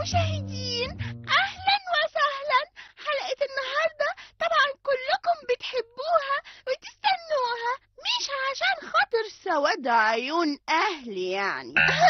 المشاهدين أهلا وسهلا حلقة النهاردة طبعا كلكم بتحبوها وتستنوها مش عشان خاطر سواد عيون أهلي يعني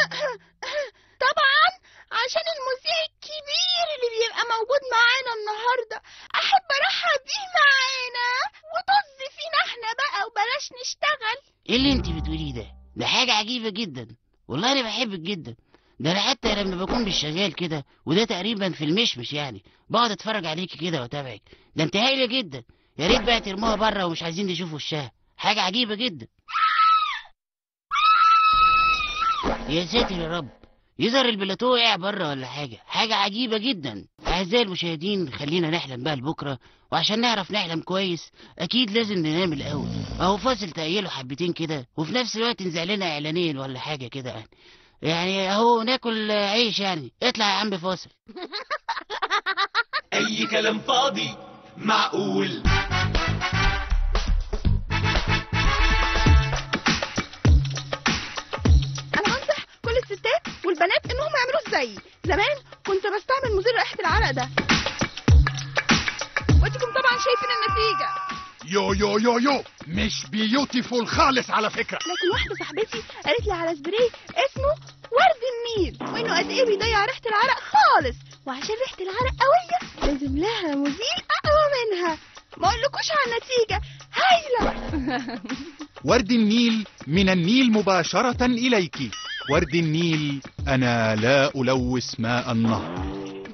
طبعا عشان المذيع الكبير اللي بيبقى موجود معانا النهاردة أحب أرحب بيه معانا وطز فينا احنا بقى وبلاش نشتغل ايه اللي انت بتقوليه ده ده حاجة عجيبة جدا والله انا بحبك جدا ده انا حتى لما بكون مش شغال كده وده تقريبا في المشمش يعني بقعد اتفرج عليكي كده واتابعك ده انت هايلة جدا يا ريت بقى ترموها بره ومش عايزين نشوف وشها حاجة عجيبة جدا يا ساتر يا رب يظهر البلاتو وقع بره ولا حاجة حاجة عجيبة جدا أعزائي المشاهدين خلينا نحلم بقى لبكرة وعشان نعرف نحلم كويس أكيد لازم ننام الأول أهو فاصل تأيله حبتين كده وفي نفس الوقت نزع لنا إعلانين ولا حاجة كده يعني يعني أهو ناكل عيش يعني اطلع يا عم فاصل أي كلام فاضي معقول انا بنصح كل الستات والبنات انهم يعملوا زيي زمان كنت بستعمل مزيل ريحه العرق ده وانتم طبعا شايفين النتيجه يو يو يو يو مش بيوتيفول خالص على فكرة لكن واحده صاحبتي قالت لي على سبراي اسمه ورد النيل وانه قد ايه بيضيع ريحه العرق خالص وعشان ريحه العرق قويه لازم لها مزيل اقوى منها ما اقولكوش على النتيجه هايله ورد النيل من النيل مباشرة إليك ورد النيل أنا لا ألوث ماء النهر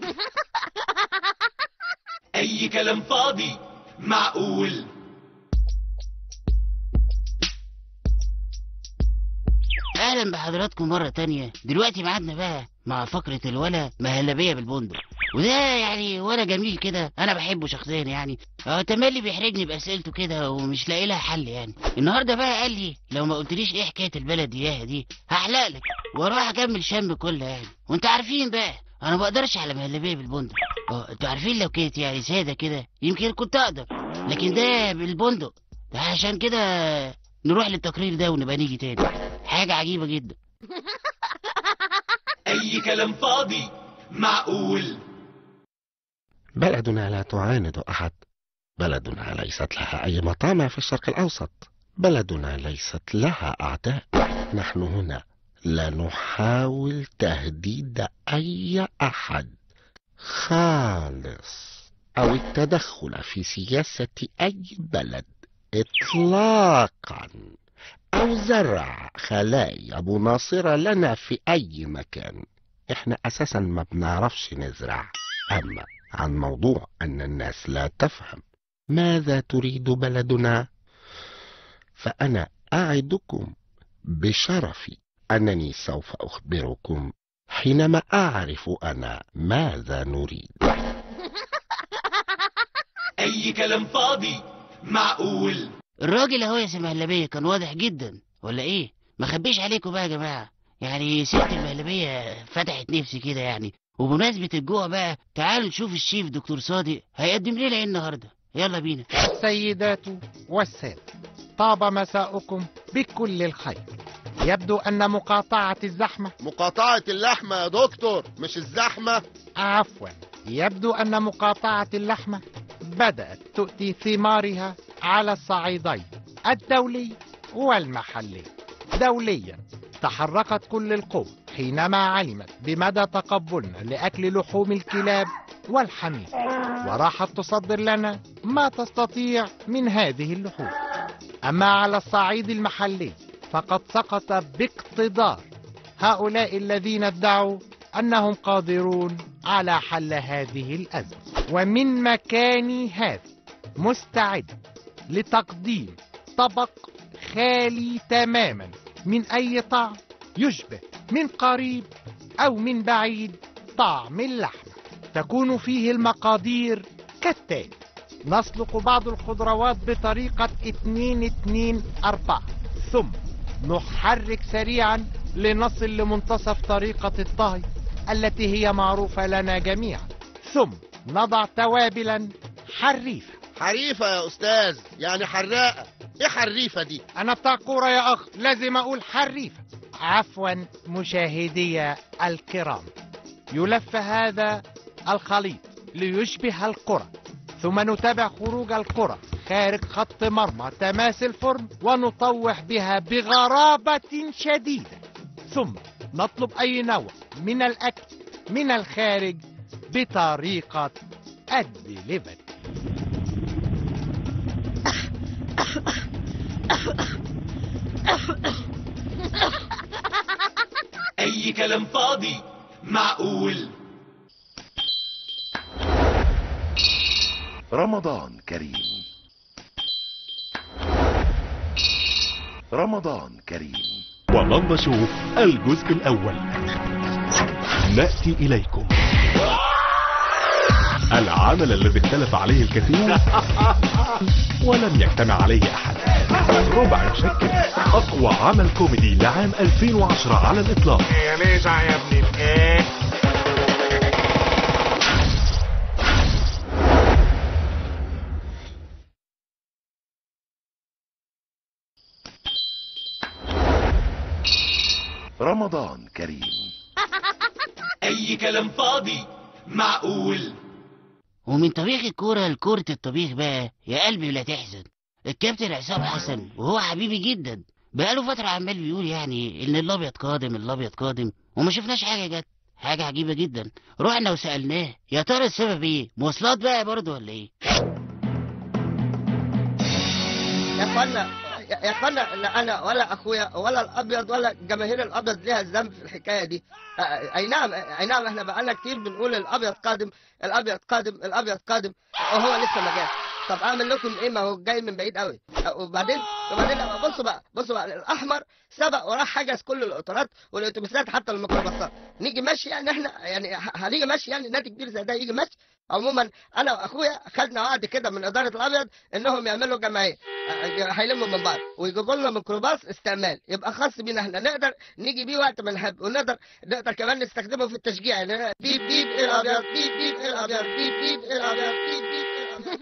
أي كلام فاضي معقول أهلا بحضراتكم مرة تانية دلوقتي ميعادنا بقى مع فقرة الولا مهلبية بالبندق وده يعني ولا جميل كده أنا بحبه شخصيا يعني هو تملي بيحرجني بأسئلته كده ومش لاقي لها حل يعني النهاردة بقى قال لي لو ما قلتليش إيه حكاية البلد إياها دي هحلق لك وأروح أكمل شم كلها يعني وأنت عارفين بقى أنا ما بقدرش على مهلبية بالبندق اه انتوا عارفين لو كانت يعني سادة كده يمكن كنت أقدر لكن ده بالبندق ده عشان كده نروح للتقرير ده ونبقى نيجي تاني حاجة عجيبة جدا أي كلام فاضي معقول بلدنا لا تعاند أحد بلدنا ليست لها أي مطامع في الشرق الأوسط بلدنا ليست لها أعداء نحن هنا لا نحاول تهديد أي أحد خالص أو التدخل في سياسة أي بلد إطلاقا أو زرع خلايا مناصرة لنا في أي مكان إحنا أساسا ما بنعرفش نزرع أما عن موضوع أن الناس لا تفهم ماذا تريد بلدنا فأنا أعدكم بشرفي أنني سوف أخبركم حينما أعرف أنا ماذا نريد أي كلام فاضي معقول الراجل اهو يا سي مهلبية كان واضح جدا ولا ايه ما خبيش عليكم بقى يا جماعة يعني ست المهلبية فتحت نفسي كده يعني وبمناسبة الجوع بقى تعالوا نشوف الشيف دكتور صادق هيقدم لنا ايه النهاردة يلا بينا السيدات والسادة طاب مساؤكم بكل الخير يبدو أن مقاطعة الزحمة مقاطعة اللحمة يا دكتور مش الزحمة عفوا يبدو أن مقاطعة اللحمة بدأت تؤتي ثمارها على الصعيدين الدولي والمحلي دوليا تحركت كل القوى حينما علمت بمدى تقبلنا لأكل لحوم الكلاب والحمير وراحت تصدر لنا ما تستطيع من هذه اللحوم أما على الصعيد المحلي فقد سقط باقتدار هؤلاء الذين ادعوا أنهم قادرون على حل هذه الأزمة ومن مكاني هذا مستعد لتقديم طبق خالي تماما من أي طعم يشبه من قريب أو من بعيد طعم اللحمة تكون فيه المقادير كالتالي نسلق بعض الخضروات بطريقة 2 2 4 ثم نحرك سريعا لنصل لمنتصف طريقة الطهي التي هي معروفة لنا جميعا ثم نضع توابلا حريفة حريفة يا أستاذ يعني حراقة إيه حريفة دي أنا بتاع كورة يا أخ لازم أقول حريفة عفوا مشاهدي الكرام يلف هذا الخليط ليشبه الكرة ثم نتابع خروج الكرة خارج خط مرمى تماس الفرن ونطوح بها بغرابة شديدة ثم نطلب أي نوع من الأكل من الخارج بطريقة الدليفري أي كلام فاضي معقول رمضان كريم رمضان كريم ومن نشوف الجزء الأول نأتي إليكم العمل الذي اختلف عليه الكثير ولم يجتمع عليه أحد ربع مشكل أقوى عمل كوميدي لعام 2010 على الإطلاق يا ليزع يا ابني الايه رمضان كريم أي كلام فاضي معقول ومن طبيخ الكورة لكورة الطبيخ بقى يا قلبي لا تحزن الكابتن عصام حسن وهو حبيبي جدا بقاله فترة عمال بيقول يعني إن الأبيض قادم الأبيض قادم وما شفناش حاجة جت حاجة عجيبة جدا رحنا وسألناه يا ترى السبب إيه؟ مواصلات بقى برضه ولا إيه؟ يا اخوانا يا يا اخوانا لا انا ولا اخويا ولا الابيض ولا جماهير الابيض ليها ذنب في الحكايه دي آه، اي نعم اي نعم احنا بقالنا كتير بنقول الابيض قادم الابيض قادم الابيض قادم وهو لسه ما جاش طب اعمل لكم ايه ما هو جاي من بعيد قوي آه، وبعدين وبعدين بصوا بقى بصوا بقى الاحمر سبق وراح حجز كل القطارات والاتوبيسات حتى الميكروباصات نيجي ماشي يعني احنا يعني ه- هنيجي ماشي يعني نادي كبير زي ده يجي ماشي عموما انا واخويا خدنا وعد كده من اداره الابيض انهم يعملوا جمعيه آه، هيلموا من بعض ويجيبوا لنا ميكروباص استعمال يبقى خاص بينا احنا نقدر نيجي بيه وقت ما نحب ونقدر نقدر كمان نستخدمه في التشجيع يعني بيب بيب إيه الابيض بيب بيب إيه الابيض بيب بيب إيه الابيض بيب بيب إيه الابيض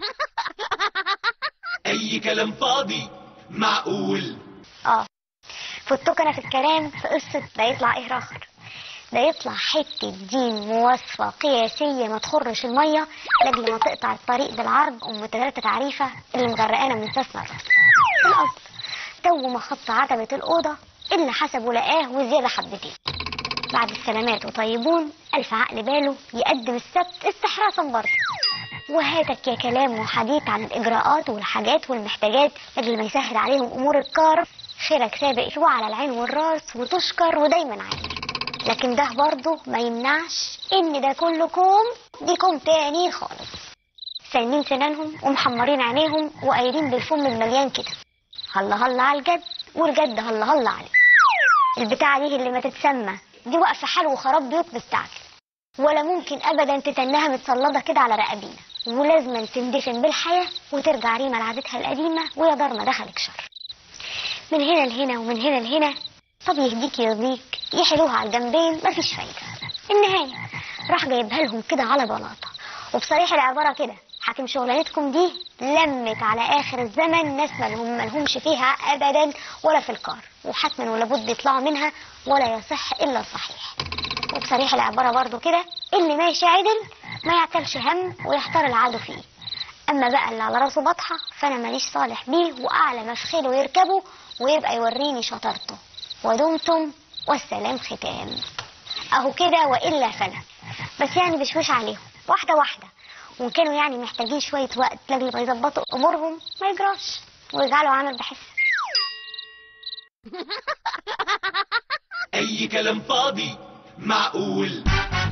أي كلام فاضي معقول اه فوتوك انا في الكلام في قصة ده يطلع ايه اخر ده يطلع حتة دين مواصفة قياسية ما تخرش المية لاجل ما تقطع الطريق بالعرض ام تلاتة تعريفة اللي مغرقانا من ساسنا الراس الاصل تو ما خط عتبة الأوضة اللي حسبه لقاه وزيادة حبتين بعد السلامات وطيبون ألف عقل باله يقدم السبت استحراسا برضه وهاتك يا كلام وحديث عن الإجراءات والحاجات والمحتاجات اللي ما يسهل عليهم أمور الكار خيرك سابق وعلى العين والراس وتشكر ودايما عامر لكن ده برضه ما يمنعش إن ده كله كوم دي كوم تاني خالص سايمين سنانهم ومحمرين عينيهم وقايلين بالفم المليان كده هلا هلا على الجد والجد هلا هلا عليه البتاعة دي اللي ما تتسمى دي واقفة حال وخراب بيوت مستعجل ولا ممكن ابدا تتنها متصلده كده على رقابينا ولازم تندفن بالحياه وترجع ريما لعادتها القديمه ويا دار ما دخلك شر من هنا لهنا ومن هنا لهنا طب يهديك يرضيك يحلوها على الجنبين مفيش فايده النهايه راح جايبها لهم كده على بلاطه وبصريح العباره كده حاكم شغلانتكم دي لمت على اخر الزمن ناس مالهم مالهمش فيها ابدا ولا في القار وحتما ولا بد يطلعوا منها ولا يصح الا الصحيح وبصريح العبارة برضو كده اللي ماشي عدل ما يعتلش هم ويحتار العدو فيه أما بقى اللي على راسه بطحة فأنا ماليش صالح بيه وأعلى ما في خيله يركبه ويبقى يوريني شطارته ودمتم والسلام ختام أهو كده وإلا فلا بس يعني بشوش عليهم واحدة واحدة وإن كانوا يعني محتاجين شوية وقت لأجل ما يظبطوا أمورهم ما يجراش ويجعلوا عمل بحس أي كلام فاضي معقول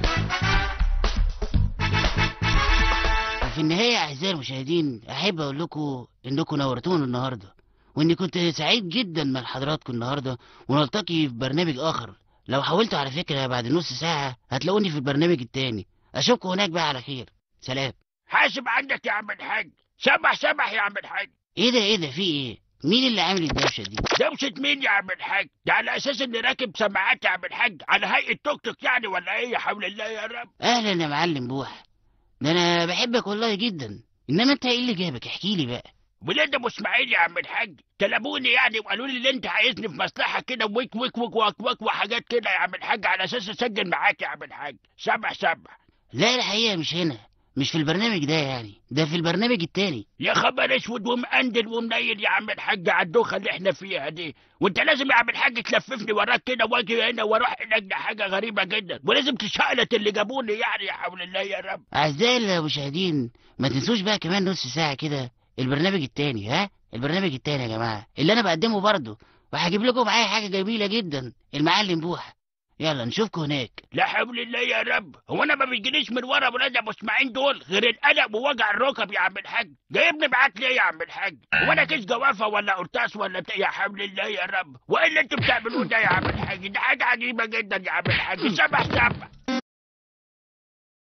وفي النهاية أعزائي المشاهدين أحب أقول لكم إنكم نورتونا النهاردة وإني كنت سعيد جدا مع حضراتكم النهاردة ونلتقي في برنامج آخر لو حاولتوا على فكرة بعد نص ساعة هتلاقوني في البرنامج التاني أشوفكم هناك بقى على خير سلام حاسب عندك يا عم الحاج سبح سبح يا عم الحاج إيه ده إيه ده في إيه مين اللي عامل الدوشة دي دوشة مين يا عم الحاج ده على اساس اني راكب سماعات يا عم الحاج على هيئة توك توك يعني ولا ايه يا حول الله يا رب أهلا يا معلم بوح ده أنا بحبك والله جدا إنما أنت إيه اللي جابك احكيلي بقى ولاد ابو اسماعيل يا عم الحاج طلبوني يعني وقالوا لي اللي انت عايزني في مصلحه كده ويك ويك ويك وك وك وحاجات كده يا عم الحاج على اساس اسجل معاك يا عم الحاج سبع سبع لا الحقيقة مش هنا مش في البرنامج ده يعني ده في البرنامج التاني يا خبر اسود ومقندل ومنيل يا عم الحاج على الدوخه اللي احنا فيها دي وانت لازم يا عم الحاج تلففني وراك كده واجي هنا واروح هناك ده حاجه غريبه جدا ولازم تشقلت اللي جابوني يعني يا حول الله يا رب أعزائي المشاهدين ما تنسوش بقى كمان نص ساعة كده البرنامج التاني ها البرنامج التاني يا جماعة اللي أنا بقدمه برضه وهجيب لكم معايا حاجة جميلة جدا المعلم بوحة يلا نشوفكم هناك لا حول الله يا رب هو انا ما بيجيليش من ورا ولاد ابو اسماعيل دول غير القلق ووجع الركب يا عم الحاج جايبني معاك ليه يا عم الحاج هو انا كيس جوافه ولا قرطاس ولا بتاع يا حول الله يا رب وايه اللي انتوا بتعملوه ده يا عم الحاج ده حاجه عجيبه جدا يا عم الحاج سبع سبع